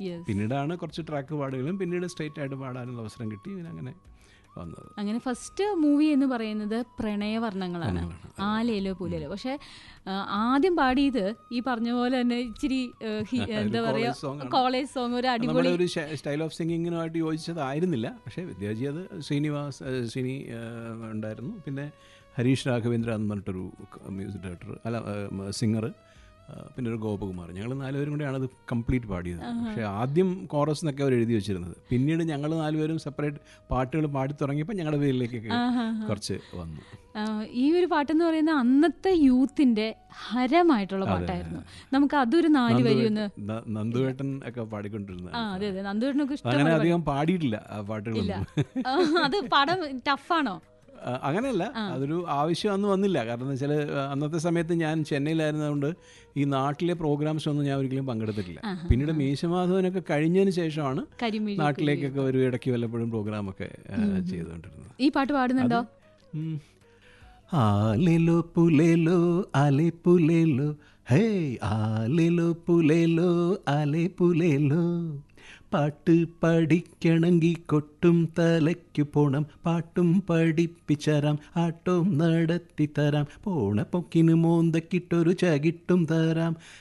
Yes പിന്നീടാണ് കുറച്ച് track പാടുകയും പിന്നീട് സ്ട്രേറ്റ് ആയിട്ട് പാടാനുള്ള അവസരം കിട്ടി പിന്നെ അങ്ങനെ വന്നത് അങ്ങനെ ഫസ്റ്റ് മൂവി എന്ന് പറയുന്നത് പ്രണയവർണ്ണങ്ങളാണ് ആലയിലോ പൂലയിലോ പക്ഷെ ആ, ആദ്യം പാടിയത് ഈ പറഞ്ഞ പോലെ തന്നെ ഇച്ചിരി ആ, ഹി- എന്താ പറയാ college song ആണ്. കോളേജ് സോങ് ഒരു അടിപൊളി നമ്മുടെ ഒരു സ്റ്റൈൽ ഓഫ് സിംഗിങ്ങിനുമായിട്ട് യോജിച്ചതായിരുന്നില്ല പക്ഷേ വിദ്യാജി അത് ശ്രീനിവാസ് ഏഹ് ശ്രീനി ഏഹ് ഉണ്ടായിരുന്നു പിന്നെ ഹരീഷ് രാഘവേന്ദ്ര എന്ന് പറഞ്ഞിട്ടൊരു മ്യൂസിക് ഡയറക്ടർ അല്ല സിംഗർ പിന്നെ ഒരു ഗോപകുമാർ ഞങ്ങൾ നാലുപേരും കൂടെയാണ് അത് കംപ്ലീറ്റ് പാടിയത് പക്ഷേ ആദ്യം കോറസ് എന്നൊക്കെ അവർ എഴുതി വെച്ചിരുന്നത് പിന്നീട് ഞങ്ങൾ നാലുപേരും സെപ്പറേറ്റ് പാട്ടുകൾ പാടി തുടങ്ങിയപ്പോൾ ഞങ്ങളുടെ പേരിലേക്കൊക്കെ കുറച്ച് വന്നു ആ, ഈ ഒരു പാട്ടെന്ന് പറയുന്നത് അന്നത്തെ യൂത്തിന്റെ ഹരമായിട്ടുള്ള പാട്ടായിരുന്നു നമുക്ക് അതൊരു നാല് വരി ഒന്ന് ന- നന്ദുവേട്ടൻ ഒക്കെ പാടിക്കൊണ്ടിരുന്നത് ആ അതെ അതെ നന്ദുവേട്ടനൊക്കെ ഇഷ്ടം അങ്ങനെ അധികം പാടിയിട്ടില്ല ആ പാട്ടുകളൊന്നും ആ, അത് പടം ടഫാണോ ആ, അങ്ങനെയല്ല അതൊരു ആവശ്യം അന്ന് വന്നില്ല കാരണം എന്ന് വെച്ചാൽ അന്നത്തെ സമയത്ത് ഞാൻ ചെന്നൈയിലായിരുന്നതുകൊണ്ട് ഈ നാട്ടിലെ പ്രോഗ്രാംസ് ഒന്നും ഞാൻ ഒരിക്കലും പങ്കെടുത്തിട്ടില്ല പിന്നീട് മീശമാധവനൊക്കെ കഴിഞ്ഞതിന് ശേഷമാണ് കരിമിഴി നാട്ടിലേക്കൊക്കെ ഒരു ഇടയ്ക്ക് വല്ലപ്പോഴും പ്രോഗ്രാമൊക്കെ ആ, ചെയ്തുകൊണ്ടിരുന്നത് ഈ പാട്ട് പാടുന്നുണ്ടോ ഉം. ആലെലോ പുലേലോ ആലെ പുലേലോ ഹേ ആലെലോ പുലേലോ ആലെ പുലേലോ പാട്ട് പഠിക്കണമെങ്കിൽ കൊട്ടും തലയ്ക്കു പോണം പാട്ടും പഠിപ്പിച്ചരാം ആട്ടവും നടത്തി തരാം പോണ പൊക്കിന് മോന്തക്കിട്ടൊരു ചകിട്ടും തരാം